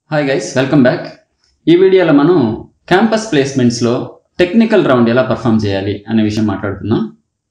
hi guys welcome back ఈ వీడియోలో మనం క్యాంపస్ ప్లేస్మెంట్స్లో టెక్నికల్ రౌండ్ ఎలా పర్ఫామ్ చేయాలి అనే విషయం మాట్లాడుతున్నాం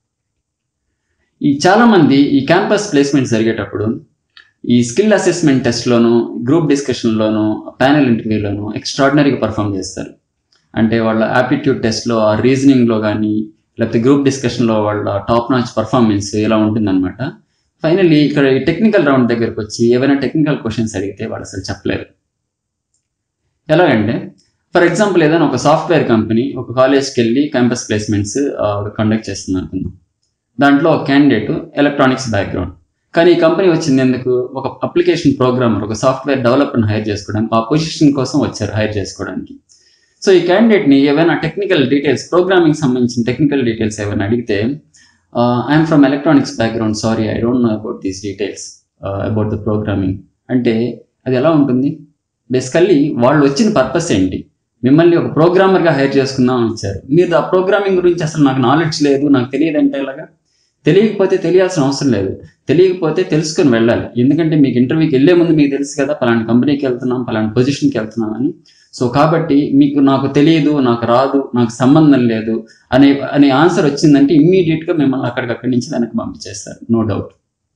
ఈ చాలామంది ఈ క్యాంపస్ ప్లేస్మెంట్ జరిగేటప్పుడు ఈ స్కిల్ అసెస్మెంట్ టెస్ట్లోను గ్రూప్ డిస్కషన్లోను ప్యానెల్ ఇంటర్వ్యూలోను ఎక్స్ట్రాడినరీగా పర్ఫామ్ చేస్తారు అంటే వాళ్ళ యాప్టిట్యూడ్ టెస్ట్లో ఆ రీజనింగ్లో కానీ లేకపోతే గ్రూప్ డిస్కషన్లో వాళ్ళ టాప్ నాచ్ పర్ఫార్మెన్స్ ఇలా ఉంటుందన్నమాట ఫైనల్లీ ఇక్కడ ఈ టెక్నికల్ రౌండ్ దగ్గరకు వచ్చి ఏవైనా టెక్నికల్ క్వశ్చన్స్ అడిగితే వాళ్ళు అసలు చెప్పలేరు ఎలాగంటే ఫర్ ఎగ్జాంపుల్ ఏదైనా ఒక సాఫ్ట్వేర్ కంపెనీ ఒక కాలేజ్కి వెళ్ళి క్యాంపస్ ప్లేస్మెంట్స్ కండక్ట్ చేస్తుంది అనుకుందాం దాంట్లో ఒక క్యాండిడేట్ ఎలక్ట్రానిక్స్ బ్యాక్గ్రౌండ్ కానీ ఈ కంపెనీ వచ్చింది ఎందుకు ఒక అప్లికేషన్ ప్రోగ్రామర్ ఒక సాఫ్ట్వేర్ డెవలపర్ని హైర్ చేసుకోవడానికి ఆ పొజిషన్ కోసం వచ్చారు హైర్ చేసుకోవడానికి సో ఈ క్యాండిడేట్ని ఏమైనా టెక్నికల్ డీటెయిల్స్ ప్రోగ్రామింగ్ సంబంధించిన టెక్నికల్ డీటెయిల్స్ ఏమైనా అడిగితే I'm from electronics background sorry I don't know about these details about the programming అంటే అది ఎలా ఉంటుంది బేసికల్లీ వాళ్ళు వచ్చిన పర్పస్ ఏంటి మిమ్మల్ని ఒక ప్రోగ్రామర్గా హైర్ చేసుకుందాం అని ఇచ్చారు మీరు ఆ ప్రోగ్రామింగ్ గురించి అసలు నాకు నాలెడ్జ్ లేదు నాకు తెలియదు అంటే ఎలాగా తెలియకపోతే తెలియాల్సిన అవసరం లేదు తెలియకపోతే తెలుసుకొని వెళ్ళాలి ఎందుకంటే మీకు ఇంటర్వ్యూకి వెళ్ళే ముందు మీకు తెలుసు కదా పలానా కంపెనీకి వెళ్తున్నాం పలానా పొజిషన్కి వెళ్తున్నాం అని సో కాబట్టి మీకు నాకు తెలియదు నాకు రాదు నాకు సంబంధం లేదు అనే అనే ఆన్సర్ వచ్చిందంటే ఇమ్మీడియట్గా మిమ్మల్ని అక్కడికక్కడి నుంచి వెనక్కి పంపించేస్తారు నో డౌట్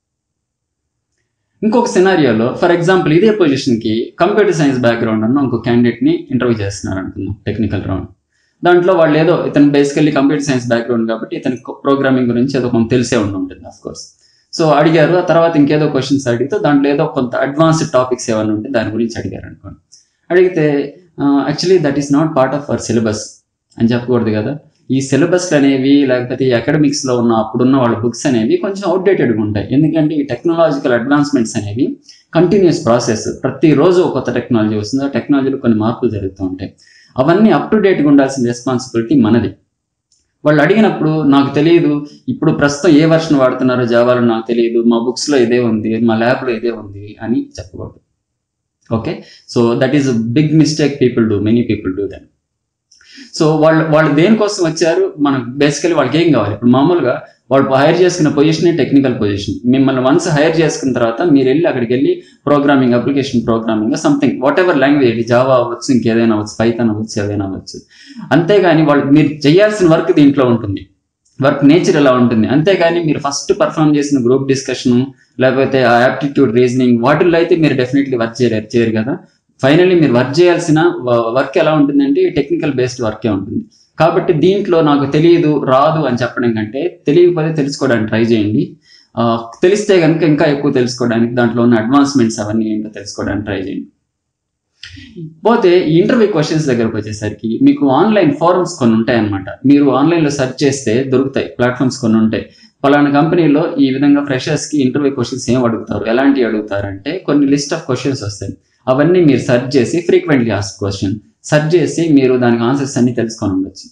ఇంకొక సినారియోలో ఫర్ ఎగ్జాంపుల్ ఇదే పొజిషన్కి కంప్యూటర్ సైన్స్ బ్యాక్గ్రౌండ్ అన్న ఇంకో క్యాండిడేట్ని ఇంటర్వ్యూ చేస్తున్నారు అనుకుందాం టెక్నికల్ రౌండ్ దాంట్లో వాళ్ళు ఏదో ఇతను బేసికల్లీ కంప్యూటర్ సైన్స్ బ్యాక్గ్రౌండ్ కాబట్టి ఇతను ప్రోగ్రామింగ్ గురించి ఏదో కొంత తెలిసే ఉండి ఉంటుంది అఫ్ కోర్స్ సో అడిగారు ఆ తర్వాత ఇంకేదో క్వశ్చన్స్ అడిగితే దాంట్లో ఏదో కొంత అడ్వాన్స్డ్ టాపిక్స్ ఏమైనా ఉంటే దాని గురించి అడిగారు అనుకోండి అడిగితే actually that is not part of our syllabus అని చెప్పకూడదు కదా ఈ సిలబస్లు అనేవి లేకపోతే ఈ అకాడమిక్స్లో ఉన్న అప్పుడున్న వాళ్ళ బుక్స్ అనేవి కొంచెం అవుట్డేటెడ్గా ఉంటాయి ఎందుకంటే ఈ టెక్నాలజికల్ అడ్వాన్స్మెంట్స్ అనేవి కంటిన్యూస్ ప్రాసెస్ ప్రతిరోజు ఒక కొత్త టెక్నాలజీ వస్తుంది ఆ టెక్నాలజీలో కొన్ని మార్పులు జరుగుతూ ఉంటాయి అవన్నీ అప్ టు డేట్గా ఉండాల్సిన రెస్పాన్సిబిలిటీ మనది వాళ్ళు అడిగినప్పుడు నాకు తెలియదు ఇప్పుడు ప్రస్తుతం ఏ వర్షన్ వాడుతున్నారో జావాలో నాకు తెలియదు మా బుక్స్లో ఇదే ఉంది మా ల్యాబ్లో ఇదే ఉంది అని చెప్పకూడదు okay so that is big mistake people do many people do then so వాళ్ళు వాళ్ళు దేనికోసం వచ్చారు మనకు బేసికలీ వాళ్ళకి ఏం కావాలి ఇప్పుడు మామూలుగా వాళ్ళు హైర్ చేసుకున్న పొజిషనే టెక్నికల్ పొజిషన్ మిమ్మల్ని వన్స్ హైర్ చేసుకున్న తర్వాత మీరు వెళ్ళి అక్కడికి వెళ్ళి programming application programming something whatever language Java అవ్వచ్చు ఇంకేదైనా అవ్వచ్చు పైథాన్ అవ్వచ్చు ఏదైనా అవ్వచ్చు అంతేగాని వాళ్ళు మీరు చేయాల్సిన వర్క్ దీంట్లో ఉంటుంది వర్క్ నేచర్ ఎలా ఉంటుంది అంతేగాని మీరు ఫస్ట్ పర్ఫామ్ చేసిన గ్రూప్ డిస్కషన్ లేకపోతే ఆ యాప్టిట్యూడ్ రీజనింగ్ వాటిల్లో అయితే మీరు డెఫినెట్లీ వర్క్ చేయలేరు చేయరు కదా ఫైనల్లీ మీరు వర్క్ చేయాల్సిన వర్క్ ఎలా ఉంటుందంటే టెక్నికల్ బేస్డ్ వర్కే ఉంటుంది కాబట్టి దీంట్లో నాకు తెలియదు రాదు అని చెప్పడం కంటే తెలియకపోతే తెలుసుకోవడానికి ట్రై చేయండి తెలిస్తే కనుక ఇంకా ఎక్కువ తెలుసుకోవడానికి దాంట్లో ఉన్న అడ్వాన్స్మెంట్స్ అవన్నీ ఏంటో తెలుసుకోవడానికి ట్రై చేయండి పోతే ఈ ఇంటర్వ్యూ క్వశ్చన్స్ దగ్గరకు వచ్చేసరికి మీకు ఆన్లైన్ ఫారమ్స్ కొన్ని ఉంటాయన్నమాట మీరు ఆన్లైన్లో సెర్చ్ చేస్తే దొరుకుతాయి ప్లాట్ఫామ్స్ కొన్ని ఉంటాయి పలానా కంపెనీలో ఈ విధంగా ఫ్రెషర్స్కి ఇంటర్వ్యూ క్వశ్చన్స్ ఏం అడుగుతారు ఎలాంటివి అడుగుతారంటే కొన్ని లిస్ట్ ఆఫ్ క్వశ్చన్స్ వస్తాయి అవన్నీ మీరు సెర్చ్ చేసి ఫ్రీక్వెంట్లీ ఆస్క్ క్వశ్చన్ సెర్చ్ చేసి మీరు దానికి ఆన్సర్స్ అన్ని తెలుసుకొని ఉండొచ్చు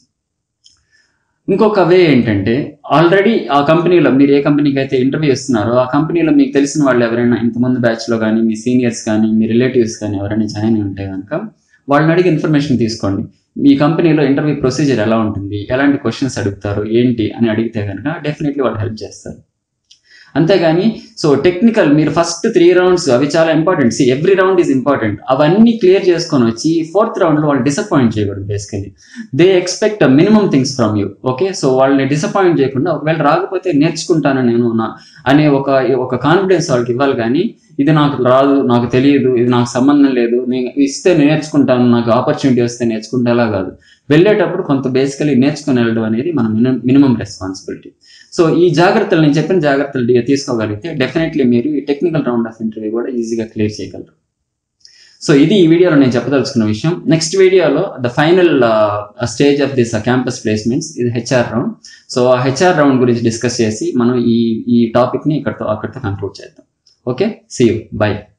ఇంకొక వే ఏంటంటే ఆల్రెడీ ఆ కంపెనీలో మీరు ఏ కంపెనీకి అయితే ఇంటర్వ్యూ ఇస్తున్నారో ఆ కంపెనీలో మీకు తెలిసిన వాళ్ళు ఎవరైనా ఇంతకుముందు బ్యాచ్లో కానీ మీ సీనియర్స్ కానీ మీ రిలేటివ్స్ కానీ ఎవరైనా జాయిన్ అయి ఉంటే కనుక వాళ్ళని అడిగి ఇన్ఫర్మేషన్ తీసుకోండి మీ కంపెనీలో ఇంటర్వ్యూ ప్రొసీజర్ ఎలా ఉంటుంది ఎలాంటి క్వశ్చన్స్ అడుగుతారు ఏంటి అని అడిగితే కనుక డెఫినెట్లీ వాళ్ళు హెల్ప్ చేస్తారు అంతేగాని సో టెక్నికల్ మీరు ఫస్ట్ త్రీ రౌండ్స్ అవి చాలా important see every round is important అవన్నీ క్లియర్ చేసుకొని వచ్చి ఫోర్త్ రౌండ్లో వాళ్ళు డిసప్పాయింట్ చేయకూడదు basically they expect minimum things from you okay so వాళ్ళని డిసప్పాయింట్ చేయకుండా ఒకవేళ రాకపోతే నేర్చుకుంటాను నేను నా అనే ఒక ఒక కాన్ఫిడెన్స్ వాళ్ళకి ఇవ్వాలి కానీ ఇది నాకు రాదు నాకు తెలియదు ఇది నాకు సంబంధం లేదు నేను ఇస్తే నేర్చుకుంటాను నాకు ఆపర్చునిటీ వస్తే నేర్చుకుంటేలా కాదు వెళ్ళేటప్పుడు కొంత బేసికలీ నేర్చుకుని వెళ్ళడం అనేది మన మినిమం మినిమం రెస్పాన్సిబిలిటీ సో ఈ జాగ్రత్తలు నేను చెప్పిన జాగ్రత్తలు తీసుకోగలిగితే డెఫినెట్లీ మీరు ఈ టెక్నికల్ రౌండ్ ఆఫ్ ఇంటర్వ్యూ కూడా ఈజీగా క్లియర్ చేయగలరు సో ఇది ఈ వీడియోలో నేను చెప్పదలుచుకున్న విషయం నెక్స్ట్ వీడియోలో the final stage of this campus placements ఇది హెచ్ఆర్ రౌండ్ సో ఆ హెచ్ఆర్ రౌండ్ గురించి డిస్కస్ చేసి మనం ఈ ఈ టాపిక్ని ఇక్కడతో అక్కడితో కంక్లూడ్ చేద్దాం ఓకే సీ యూ బై